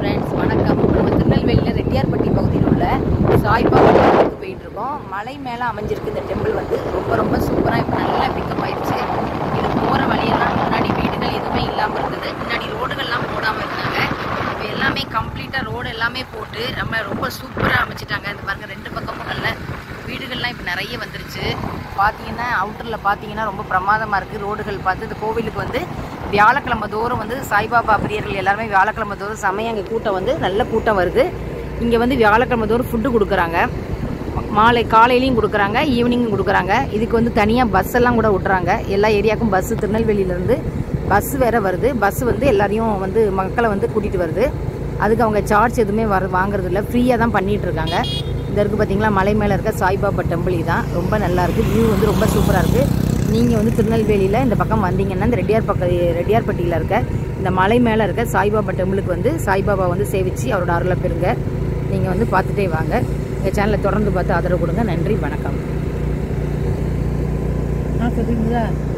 friends வணக்கம் நம்ம திருநெல்வேலியில் ரெட்டியார்பட்டி பகுதியில் உள்ள சாய்பாபா டெம்பிளுக்கு போயிட்டு இருக்கோம் மலை மேலே அமைஞ்சிருக்கு இந்த டெம்பிள் வந்து ரொம்ப ரொம்ப சூப்பராக இப்போ நல்லா பிக்கப் ஆயிடுச்சு இது போகிற வழியெல்லாம் முன்னாடி வீடுகள் எதுவுமே இல்லாமல் இருந்தது முன்னாடி ரோடுகள்லாம் போடாமல் இருந்தாங்க இப்போ எல்லாமே கம்ப்ளீட்டாக ரோடு எல்லாமே போட்டு நம்ம ரொம்ப சூப்பராக அமைச்சிட்டாங்க இந்த பாருங்க ரெண்டு பக்கமும் நல்ல வீடுகள்லாம் இப்போ நிறைய வந்துருச்சு பார்த்தீங்கன்னா அவுட்டரில் பார்த்தீங்கன்னா ரொம்ப பிரமாதமாக இருக்குது ரோடுகள் பார்த்து இந்த கோவிலுக்கு வந்து வியாழக்கிழமை தோறும் வந்து சாய்பாபா பிரியர்கள் எல்லாருமே வியாழக்கிழமை தோறும் சமயம் அங்கே கூட்டம் வந்து நல்ல கூட்டம் வருது இங்கே வந்து வியாழக்கிழமை தோறும் ஃபுட்டு கொடுக்குறாங்க மாலை காலையிலையும் கொடுக்குறாங்க ஈவினிங்கும் கொடுக்குறாங்க இதுக்கு வந்து தனியாக பஸ் எல்லாம் கூட விட்றாங்க எல்லா ஏரியாவுக்கும் பஸ்ஸு திருநெல்வேலியிலேருந்து பஸ் வேற வருது பஸ் வந்து எல்லாரையும் வந்து மக்களை வந்து கூட்டிகிட்டு வருது அதுக்கு அவங்க சார்ஜ் எதுவுமே வர வாங்குறது இல்லை ஃப்ரீயாக தான் பண்ணிகிட்டு இருக்காங்க இந்த இருக்குது பார்த்தீங்களா மலை மேலே இருக்க சாய்பாபா டெம்பிள் தான் ரொம்ப நல்லா இருக்குது வியூ வந்து ரொம்ப சூப்பராக இருக்குது நீங்கள் வந்து திருநெல்வேலியில் இந்த பக்கம் வந்தீங்கன்னா இந்த ரெட்டியார் பக்க ரெட்டியார்பட்டியில் இருக்க இந்த மலை மேலே இருக்க சாய்பாபா டெம்பிளுக்கு வந்து சாய்பாபா வந்து சேவிச்சு அவரோட அருளை பெறுங்க நீங்கள் வந்து பார்த்துட்டே வாங்க எங்கள் சேனலை தொடர்ந்து பார்த்து ஆதரவு கொடுங்க நன்றி வணக்கம் ஆ சொல்கிறீங்களா